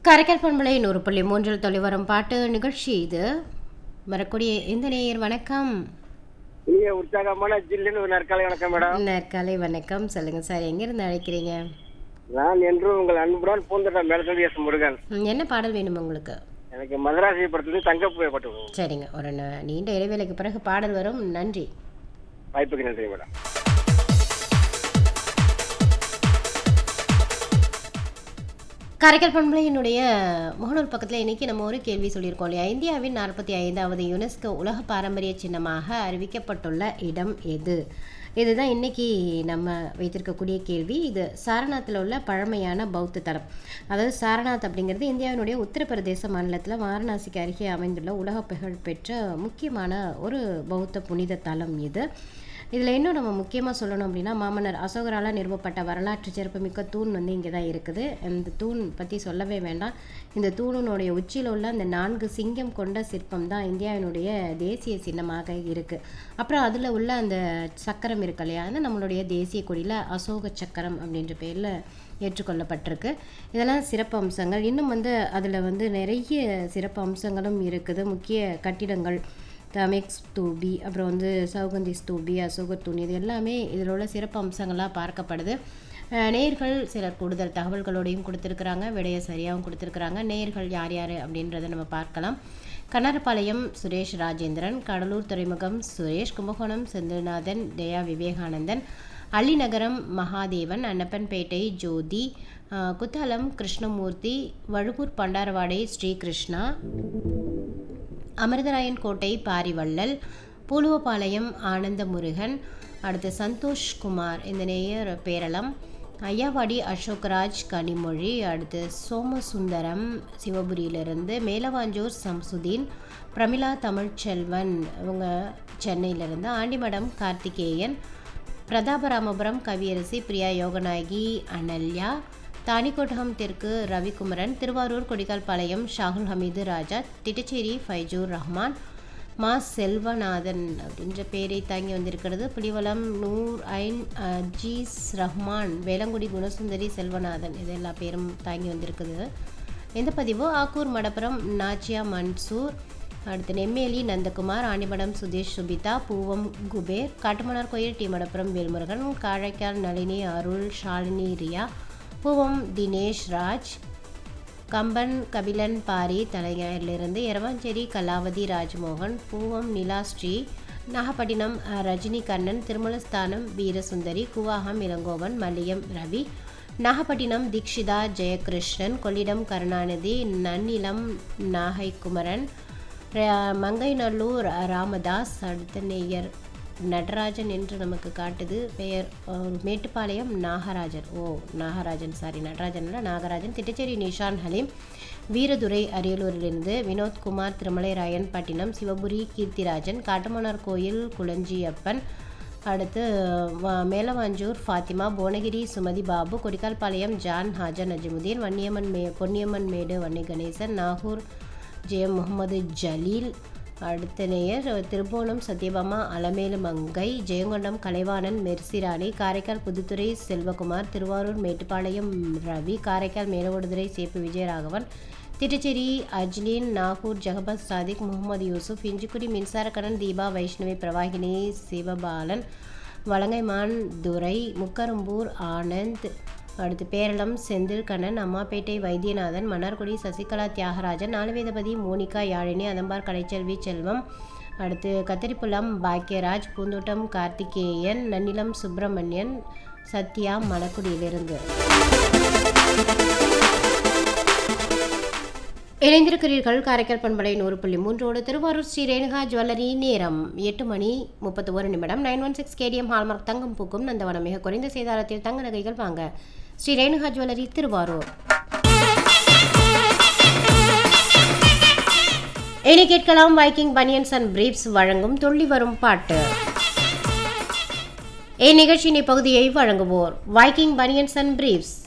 கரைக்கல் பண்பலை நூறு புள்ளி மூன்றில் தொலைவரும் பாட்டு நிகழ்ச்சி இது வரக்கூடிய இந்த நேயர் வணக்கம் இனிய உற்சாகமான ஜில்லுன்னு ஒரு நற்காலை வணக்கம் மேடம் நற்காலை வணக்கம் சொல்லுங்க சார் எங்கிருந்து அழைக்கிறீங்க நான் என்றும் உங்கள் அன்புடன் பூந்தோட்டம் மேலத்தந்தி எஸ் முருகன் ம், என்ன பாடல் வேணும் உங்களுக்கு எனக்கு மதராசி படத்துலேருந்து தங்கப்பூவை பட்டு சரிங்க ஒரு ந- நீண்ட இடைவேளைக்கு பிறகு பாடல் வரும் நன்றி வாய்ப்புக்கு நன்றி மேடம் கரைக்கல் பண்பலையினுடைய முகநூல் பக்கத்தில் இன்னைக்கு நம்ம ஒரு கேள்வி சொல்லியிருக்கோம் இல்லையா இந்தியாவின் நாற்பத்தி ஐந்தாவது யுனெஸ்கோ உலக பாரம்பரிய சின்னமாக அறிவிக்கப்பட்டுள்ள இடம் எது இதுதான் இன்னைக்கு நம்ம வைத்திருக்கக்கூடிய கேள்வி இது சாரநாத்தில் உள்ள பழமையான பௌத்த தலம் அதாவது சாரநாத் அப்படிங்கிறது இந்தியாவினுடைய உத்தரப்பிரதேச மாநிலத்தில் வாரணாசிக்கு அருகே அமைந்துள்ள உலக புகழ்பெற்ற முக்கியமான ஒரு பௌத்த புனித தலம் இது இதில் இன்னும் நம்ம முக்கியமாக சொல்லணும் அப்படின்னா மாமன்னர் அசோகரால் நிறுவப்பட்ட வரலாற்று சிறப்புமிக்க தூண் வந்து இங்கே தான் இருக்குது இந்த தூண் பற்றி சொல்லவே வேண்டாம் இந்த தூணினுடைய உச்சியில் உள்ள அந்த நான்கு சிங்கம் கொண்ட சிற்பம் தான் இந்தியாவினுடைய தேசிய சின்னமாக இருக்குது அப்புறம் அதில் உள்ள அந்த சக்கரம் இருக்கு இல்லையா அது நம்மளுடைய தேசிய கொடியில் அசோக சக்கரம் அப்படின்ற பேரில் ஏற்றுக்கொள்ளப்பட்டிருக்கு இதெல்லாம் சிறப்பு அம்சங்கள் இன்னும் வந்து அதில் வந்து நிறைய சிறப்பு அம்சங்களும் இருக்குது முக்கிய கட்டிடங்கள் தமெக் ஸ்தூபி அப்புறம் வந்து சௌகந்தி ஸ்தூபி அசோக தூண் இது எல்லாமே இதில் உள்ள சிறப்பு அம்சங்களாக பார்க்கப்படுது அஹ் நேயர்கள் சிலர் கூடுதல் தகவல்களோடையும் கொடுத்துருக்குறாங்க விடைய சரியாகவும் கொடுத்துருக்குறாங்க நேயர்கள் யார் யார் அப்படின்றத நம்ம பார்க்கலாம் கண்ணரபாளையம் சுரேஷ் ராஜேந்திரன் கடலூர் துறைமுகம் சுரேஷ் கும்பகோணம் செந்தில்நாதன் ஜெயா விவேகானந்தன் அள்ளிநகரம் மகாதேவன் அன்னப்பன்பேட்டை ஜோதி அஹ் குத்தாலம் கிருஷ்ணமூர்த்தி வழுவூர் பண்டாரவாடை ஸ்ரீகிருஷ்ணா அமிர்தராயன் கோட்டை பாரிவள்ளல் பூலுவபாளையம் ஆனந்த முருகன் அடுத்து சந்தோஷ் குமார் இந்த நேயர் பேரளம் ஐயாவாடி அசோக்ராஜ் கனிமொழி அடுத்து சோமசுந்தரம் சிவபுரியிலிருந்து மேலவாஞ்சூர் சம்சுதீன் பிரமிளா தமிழ்ச்செல்வன் இவங்க சென்னையிலிருந்து ஆண்டிமடம் கார்த்திகேயன் பிரதாபராமபுரம் கவியரசி பிரியா யோகநாயகி அனல்யா தானிக்கோட்டகம் தெற்கு ரவிக்குமரன் திருவாரூர் கொடிக்கால்பாளையம் ஷாகுல் ஹமீது ராஜா திட்டச்சேரி ஃபைஜூர் ரஹ்மான் மா செல்வநாதன் அப்படின்ற பேரை தாங்கி வந்திருக்கிறது புலிவலம் நூர் ஐன் ஜீஸ் ரஹ்மான் வேளங்குடி குணசுந்தரி செல்வநாதன் இது எல்லா பேரும் தாங்கி வந்திருக்குது இந்த பதிவு ஆக்கூர் மடப்புரம் நாச்சியா மன்சூர் அடுத்து நெம்மேலி நந்தகுமார் ஆண்டிமடம் சுதேஷ் சுபிதா பூவம் குபேர் காட்டுமன்னார் கோயில் டி மடப்புரம் வேல்முருகன் காழைக்கால் நளினி அருள் ஷாலினி ரியா பூவம் தினேஷ் ராஜ் கம்பன் கபிலன் பாரி தலைஞரிலிருந்து எரவாஞ்சேரி கலாவதி ராஜ்மோகன் பூவம் நிலாஸ்ரீ நாகப்பட்டினம் அஹ், ரஜினி கண்ணன் திருமலஸ்தானம் வீரசுந்தரி குவாகம் இளங்கோவன் மல்லியம் ரவி நாகப்பட்டினம் தீக்ஷிதா ஜெயகிருஷ்ணன் கொள்ளிடம் கருணாநிதி நன்னிலம் நாகை குமரன் ர- மங்கைநல்லூர் ராமதாஸ் அடுத்த நேயர் நடராஜன் என்று நமக்கு காட்டுது பெயர் அஹ், மேட்டுப்பாளையம் நாகராஜன் ஓ நாகராஜன் சாரி நடராஜன் இல்ல நாகராஜன் திட்டச்சேரி நிஷான் ஹலீம் வீரதுரை அரியலூரிலிருந்து வினோத்குமார் திருமலைராயன் பட்டினம் சிவபுரி கீர்த்திராஜன் காட்டுமன்னார் கோயில் குளஞ்சியப்பன் அடுத்து வ- மேலவாஞ்சூர் ஃபாத்திமா புவனகிரி சுமதி பாபு கொடிக்கால்பாளையம் ஜான் ஹாஜா நஜிமுதீன் வன்னியம்மன் மே பொன்னியம்மன் மேடு வன்னி கணேசன் நாகூர் ஜே முகமது ஜலீல் அடுத்த நேயர் திருபுவனம் சத்யபாமா அலமேலு மங்கை ஜெயங்கொண்டம் கலைவாணன் மெர்சிராணி காரைக்கால் புதுத்துறை செல்வகுமார் திருவாரூர் மேட்டுப்பாளையம் ரவி காரைக்கால் மேலவடுதுறை சேப்பு விஜயராகவன் திட்டச்சேரி அஜ்லீன் நாகூர் ஜகபத் சாதிக் முகமது யூசுப் இஞ்சிக்குடி மின்சாரக்கடன் தீபா வைஷ்ணவி பிரவாகினி சிவபாலன் வலங்கைமான் துரை முக்கரும்பூர் ஆனந்த் அடுத்து பேரளம் செந்தில்கண்ணன் அம்மாப்பேட்டை வைத்தியநாதன் மன்னார்குடி சசிகலா தியாகராஜன் நாலுவேதபதி மோனிகா யாழினி அதம்பார் கலைச்செல்வி செல்வம் அடுத்து கத்திரிப்புலம் பாக்கியராஜ் பூந்தோட்டம் கார்த்திகேயன் நன்னிலம் சுப்பிரமணியன் சத்யா மணக்குடியிலிருந்து இணைந்திருக்கிறீர்கள் காரைக்கால் பண்பலை நூறு புள்ளி மூன்றோடு திருவாரூர் ஸ்ரீ ரேணுகா ஜுவல்லரி நேரம் எட்டு மணி முப்பத்தி ஒரு நிமிடம் nine one six KDM hallmark தங்கம் பூக்கும் நந்தவனம் மிக குறைந்த சேதாரத்தில் தங்க நகைகள் வாங்க ஸ்ரீ ரேணுகா ஜுவல்லரி திருவாரூர் இனி கேட்கலாம் வைக்கிங் பனியன்ஸ் அண்ட் பிரீப்ஸ் வழங்கும் துள்ளி வரும் பாட்டு இந்நிகழ்ச்சியின் இப்பகுதியை வழங்குவோர் வைக்கிங் பனியன்ஸ் அண்ட் பிரீப்ஸ்